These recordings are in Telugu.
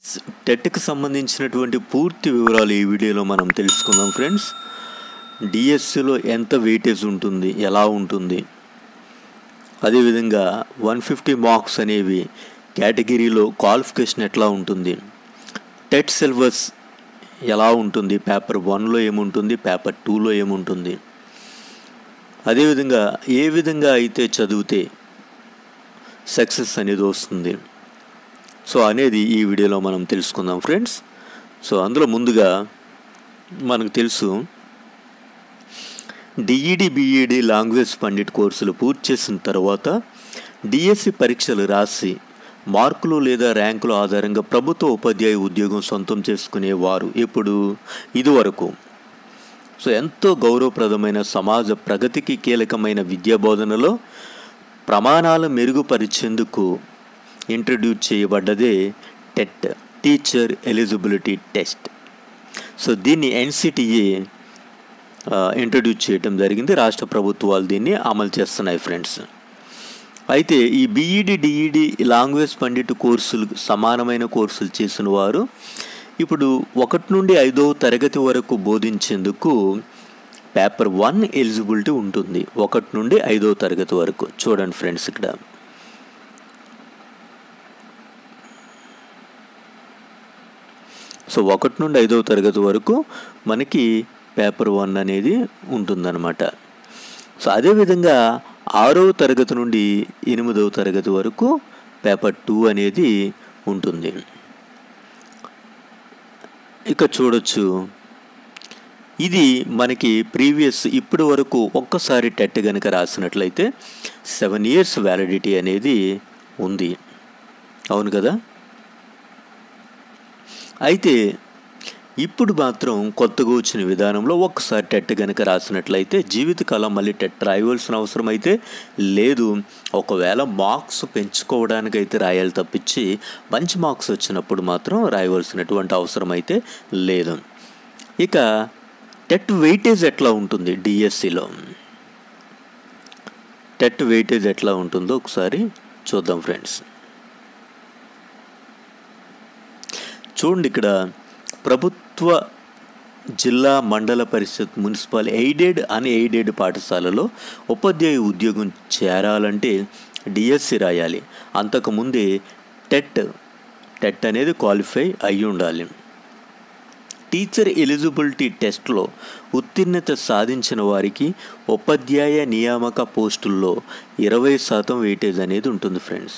టెట్కి సంబంధించినటువంటి పూర్తి వివరాలు ఈ వీడియోలో మనం తెలుసుకుందాం ఫ్రెండ్స్ డిఎస్సిలో ఎంత వెయిటేజ్ ఉంటుంది ఎలా ఉంటుంది అదేవిధంగా వన్ ఫిఫ్టీ మార్క్స్ అనేవి కేటగిరీలో క్వాలిఫికేషన్ ఎట్లా ఉంటుంది టెట్ సిలబస్ ఎలా ఉంటుంది పేపర్ వన్లో ఏముంటుంది పేపర్ టూలో ఏముంటుంది అదేవిధంగా ఏ విధంగా అయితే చదివితే సక్సెస్ అనేది వస్తుంది సో అనేది ఈ వీడియోలో మనం తెలుసుకుందాం ఫ్రెండ్స్ సో అందులో ముందుగా మనకు తెలుసు డిఈడి బిఈడి లాంగ్వేజ్ పండిట్ కోర్సులు పూర్తి చేసిన తర్వాత డిఎస్సి పరీక్షలు రాసి మార్కులు లేదా ర్యాంకుల ఆధారంగా ప్రభుత్వ ఉపాధ్యాయ ఉద్యోగం సొంతం చేసుకునేవారు ఇప్పుడు ఇదివరకు సో ఎంతో గౌరవప్రదమైన సమాజ ప్రగతికి కీలకమైన విద్యా బోధనలో ప్రమాణాలు మెరుగుపరిచేందుకు ఇంట్రడ్యూస్ చేయబడ్డదే TET teacher eligibility test so దీన్ని ఎన్సిటిఏ ఇంట్రడ్యూస్ చేయడం జరిగింది రాష్ట్ర ప్రభుత్వాలు దీన్ని అమలు చేస్తున్నాయి ఫ్రెండ్స్ అయితే ఈ బీఈడి డిఈడి లాంగ్వేజ్ పండిట్ కోర్సులు సమానమైన కోర్సులు చేసిన వారు ఇప్పుడు ఒకటి నుండి ఐదవ తరగతి వరకు బోధించేందుకు పేపర్ వన్ ఎలిజిబిలిటీ ఉంటుంది ఒకటి నుండి ఐదవ తరగతి వరకు చూడండి ఫ్రెండ్స్ ఇక్కడ సో ఒకటి నుండి ఐదవ తరగతి వరకు మనకి పేపర్ వన్ అనేది ఉంటుందన్నమాట సో అదేవిధంగా ఆరవ తరగతి నుండి ఎనిమిదవ తరగతి వరకు పేపర్ టూ అనేది ఉంటుంది ఇక చూడొచ్చు ఇది మనకి ప్రీవియస్ ఇప్పటి వరకు ఒక్కసారి టెట్ కనుక రాసినట్లయితే సెవెన్ ఇయర్స్ వ్యాలిడిటీ అనేది ఉంది అవును కదా అయితే ఇప్పుడు మాత్రం కొత్తగా వచ్చిన విధానంలో ఒక్కసారి టెట్ కనుక రాసినట్లయితే జీవితకాలం మళ్ళీ టెట్ రాయవలసిన అవసరం అయితే లేదు ఒకవేళ మార్క్స్ పెంచుకోవడానికి అయితే రాయాలి తప్పించి మంచి మార్క్స్ వచ్చినప్పుడు మాత్రం రాయవలసినటువంటి అవసరం అయితే లేదు ఇక టెట్ వెయిటేజ్ ఎట్లా ఉంటుంది డిఎస్సిలో టెట్ వెయిటేజ్ ఎట్లా ఉంటుందో ఒకసారి చూద్దాం ఫ్రెండ్స్ చూడండి ఇక్కడ ప్రభుత్వ జిల్లా మండల పరిషత్ మున్సిపల్ ఎయిడెడ్ అన్ ఎయిడెడ్ పాఠశాలలో ఉపాధ్యాయ ఉద్యోగం చేరాలంటే డిఎస్సి రాయాలి అంతకుముందే టెట్ టెట్ అనేది క్వాలిఫై అయి ఉండాలి టీచర్ ఎలిజిబిలిటీ టెస్ట్లో ఉత్తీర్ణత సాధించిన వారికి ఉపాధ్యాయ నియామక పోస్టుల్లో ఇరవై శాతం వెయిటేజ్ అనేది ఉంటుంది ఫ్రెండ్స్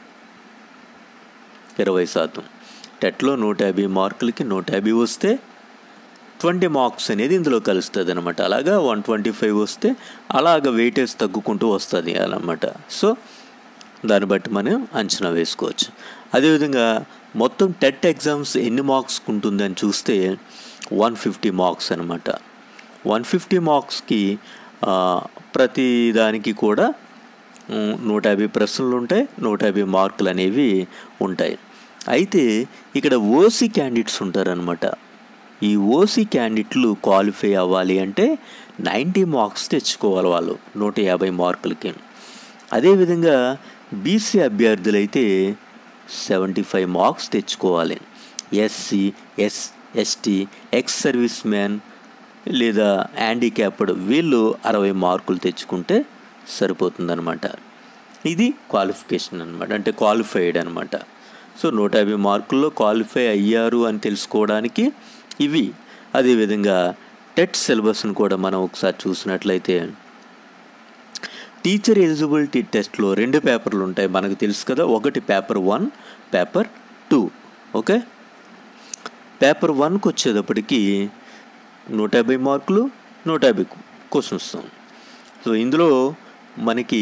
ఇరవై శాతం టెట్లో నూట యాభై మార్కులకి నూట యాభై వస్తే ట్వంటీ మార్క్స్ అనేది ఇందులో కలుస్తుంది అనమాట అలాగా వన్ ట్వంటీ ఫైవ్ వస్తే అలాగ వెయిటేజ్ తగ్గుకుంటూ వస్తుంది అనమాట సో దాన్ని బట్టి మనం అంచనా వేసుకోవచ్చు అదేవిధంగా మొత్తం టెట్ ఎగ్జామ్స్ ఎన్ని మార్క్స్ ఉంటుందని చూస్తే వన్ ఫిఫ్టీ మార్క్స్ అనమాట వన్ ఫిఫ్టీ మార్క్స్కి ప్రతి దానికి కూడా నూట యాభై ప్రశ్నలు ఉంటాయి నూట యాభై మార్కులు అనేవి ఉంటాయి అయితే ఇక్కడ ఓసీ క్యాండిడేట్స్ ఉంటారనమాట ఈ ఓసీ క్యాండిడేట్లు క్వాలిఫై అవ్వాలి అంటే నైంటీ మార్క్స్ తెచ్చుకోవాలి వాళ్ళు నూట యాభై మార్కులకి అదేవిధంగా బీసీ అభ్యర్థులైతే సెవెంటీ ఫైవ్ మార్క్స్ తెచ్చుకోవాలి SC S ST ex service man లేదా హ్యాండిక్యాప్డ్ వీళ్ళు అరవై మార్కులు తెచ్చుకుంటే సరిపోతుందన్నమాట ఇది క్వాలిఫికేషన్ అనమాట అంటే క్వాలిఫైడ్ అనమాట సో నూట యాభై మార్కుల్లో క్వాలిఫై అయ్యారు అని తెలుసుకోవడానికి ఇవి అదేవిధంగా టెట్ సిలబస్ను కూడా మనం ఒకసారి చూసినట్లయితే టీచర్ ఎలిజిబిలిటీ టెస్ట్లో రెండు పేపర్లు ఉంటాయి మనకు తెలుసు కదా ఒకటి paper one paper two okay paper వన్కి వచ్చేటప్పటికి నూట యాభై మార్కులు నూట యాభై క్వశ్చన్స్ సో ఇందులో మనకి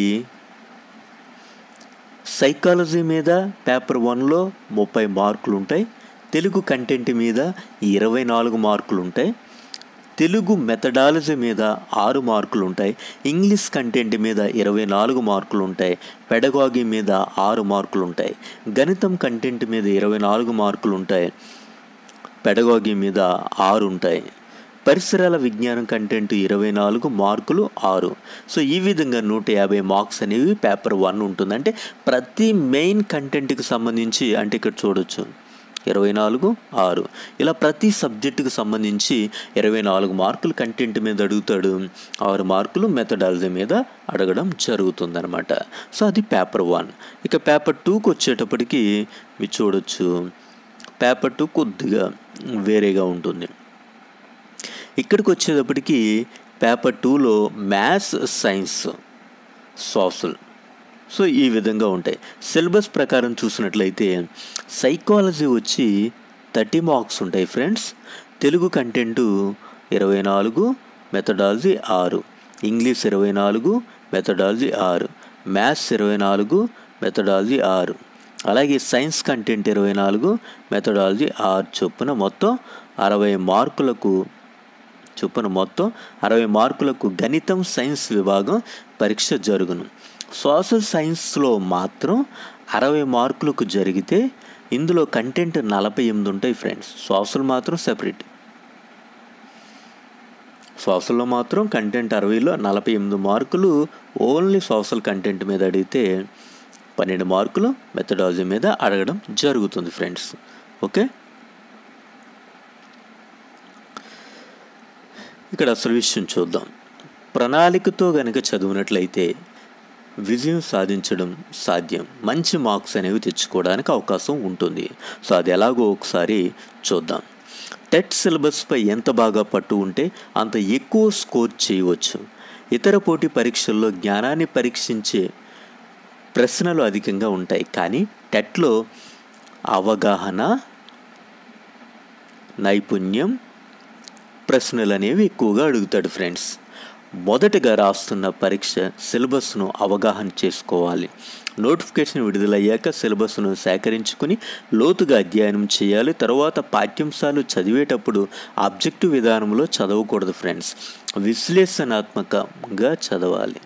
సైకాలజీ మీద పేపర్ వన్లో ముప్పై మార్కులు ఉంటాయి తెలుగు కంటెంట్ మీద ఇరవై నాలుగు మార్కులు ఉంటాయి తెలుగు మెథడాలజీ మీద ఆరు మార్కులు ఉంటాయి ఇంగ్లీష్ కంటెంట్ మీద ఇరవై నాలుగు మార్కులు ఉంటాయి పెడగాగి మీద ఆరు మార్కులు ఉంటాయి గణితం కంటెంట్ మీద ఇరవై నాలుగు మార్కులు ఉంటాయి పెడగాగి మీద ఆరు ఉంటాయి పరిసరాల విజ్ఞానం కంటెంట్ ఇరవై నాలుగు మార్కులు ఆరు సో ఈ విధంగా నూట యాభై మార్క్స్ అనేవి పేపర్ వన్ ఉంటుంది అంటే ప్రతి మెయిన్ కంటెంట్కి సంబంధించి అంటే ఇక్కడ చూడొచ్చు ఇరవై నాలుగు ఆరు ఇలా ప్రతి సబ్జెక్టుకు సంబంధించి ఇరవై నాలుగు మార్కులు కంటెంట్ మీద అడుగుతాడు ఆరు మార్కులు మెథడాలజీ మీద అడగడం జరుగుతుందన్నమాట సో అది పేపర్ వన్ ఇక పేపర్ టూకి వచ్చేటప్పటికి మీరు చూడొచ్చు పేపర్ టూ కొద్దిగా వేరేగా ఉంటుంది ఇక్కడికి వచ్చేటప్పటికి పేపర్ టూలో మ్యాథ్స్ సైన్స్ సోషల్ సో ఈ విధంగా ఉంటాయి సిలబస్ ప్రకారం చూసినట్లయితే సైకాలజీ వచ్చి థర్టీ మార్క్స్ ఉంటాయి ఫ్రెండ్స్ తెలుగు కంటెంటు ఇరవై నాలుగు మెథడాలజీ ఆరు ఇంగ్లీష్ ఇరవై నాలుగు మెథడాలజీ ఆరు మ్యాథ్స్ ఇరవై నాలుగు మెథడాలజీ ఆరు అలాగే సైన్స్ కంటెంట్ ఇరవై నాలుగు మెథడాలజీ ఆరు చొప్పున మొత్తం అరవై మార్కులకు చొప్పున మొత్తం అరవై మార్కులకు గణితం సైన్స్ విభాగం పరీక్ష జరుగును సోషల్ సైన్స్లో మాత్రం అరవై మార్కులకు జరిగితే ఇందులో కంటెంట్ నలభై ఎనిమిది ఉంటాయి ఫ్రెండ్స్ సోషల్ మాత్రం సెపరేట్ సోషల్లో మాత్రం కంటెంట్ అరవైలో నలభై ఎనిమిది మార్కులు ఓన్లీ సోషల్ కంటెంట్ మీద అడిగితే పన్నెండు మార్కులు మెథడాలజీ మీద అడగడం జరుగుతుంది ఫ్రెండ్స్ ఓకే ఇక్కడ అసలు విషయం చూద్దాం ప్రణాళికతో గనక చదివినట్లయితే విజయం సాధించడం సాధ్యం మంచి మార్క్స్ అనేవి తెచ్చుకోవడానికి అవకాశం ఉంటుంది సో అది ఎలాగో ఒకసారి చూద్దాం టెట్ సిలబస్పై ఎంత బాగా పట్టు ఉంటే అంత ఎక్కువ స్కోర్ చేయవచ్చు ఇతర పోటీ పరీక్షల్లో జ్ఞానాన్ని పరీక్షించే ప్రశ్నలు అధికంగా ఉంటాయి కానీ టెట్లో అవగాహన నైపుణ్యం ప్రశ్నలు అనేవి ఎక్కువగా అడుగుతాడు ఫ్రెండ్స్ మొదటగా రాస్తున్న పరీక్ష సిలబస్ను అవగాహన చేసుకోవాలి నోటిఫికేషన్ విడుదలయ్యాక సిలబస్ను సేకరించుకుని లోతుగా అధ్యయనం చేయాలి తర్వాత పాఠ్యాంశాలు చదివేటప్పుడు ఆబ్జెక్టివ్ విధానంలో చదవకూడదు ఫ్రెండ్స్ విశ్లేషణాత్మకంగా చదవాలి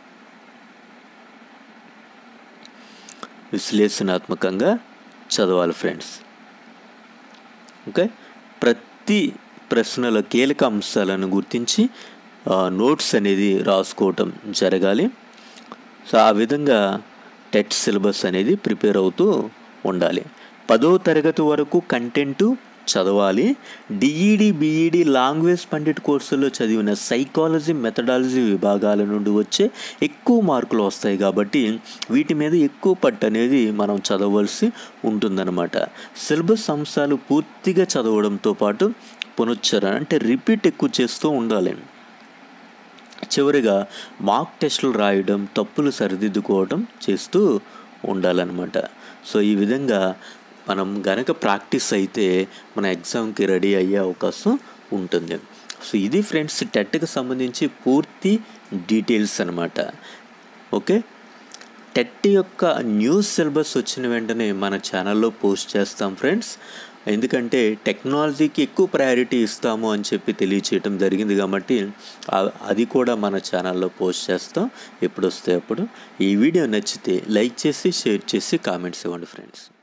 విశ్లేషణాత్మకంగా చదవాలి ఫ్రెండ్స్ ఓకే ప్రతి ప్రశ్నల కీలక అంశాలను గుర్తించి నోట్స్ అనేది రాసుకోవటం జరగాలి సో ఆ విధంగా టెట్ సిలబస్ అనేది ప్రిపేర్ అవుతూ ఉండాలి పదో తరగతి వరకు కంటెంటు చదవాలి డిఈడి బీఈడి లాంగ్వేజ్ పండిట్ కోర్సుల్లో చదివిన సైకాలజీ మెథడాలజీ విభాగాల నుండి వచ్చే ఎక్కువ మార్కులు వస్తాయి కాబట్టి వీటి మీద ఎక్కువ పట్టు అనేది మనం చదవలసి ఉంటుందన్నమాట సిలబస్ అంశాలు పూర్తిగా చదవడంతో పాటు పునశ్చరణ అంటే రిపీట్ ఎక్కువ చేస్తూ ఉండాలి చివరిగా మాక్ టెస్టులు రాయడం తప్పులు సరిదిద్దుకోవడం చేస్తూ ఉండాలన్నమాట సో ఈ విధంగా మనం గనక ప్రాక్టీస్ అయితే మన ఎగ్జామ్కి రెడీ అయ్యే అవకాశం ఉంటుంది సో ఇది ఫ్రెండ్స్ టెట్కి సంబంధించి పూర్తి డీటెయిల్స్ అనమాట ఓకే టెట్ యొక్క న్యూస్ సిలబస్ వచ్చిన వెంటనే మన ఛానల్లో పోస్ట్ చేస్తాం ఫ్రెండ్స్ ఎందుకంటే టెక్నాలజీకి ఎక్కువ ప్రయారిటీ ఇస్తాము అని చెప్పి తెలియచేయటం జరిగింది కాబట్టి అది కూడా మన ఛానల్లో పోస్ట్ చేస్తాం ఎప్పుడు వస్తే అప్పుడు ఈ వీడియో నచ్చితే లైక్ చేసి షేర్ చేసి కామెంట్స్ ఇవ్వండి ఫ్రెండ్స్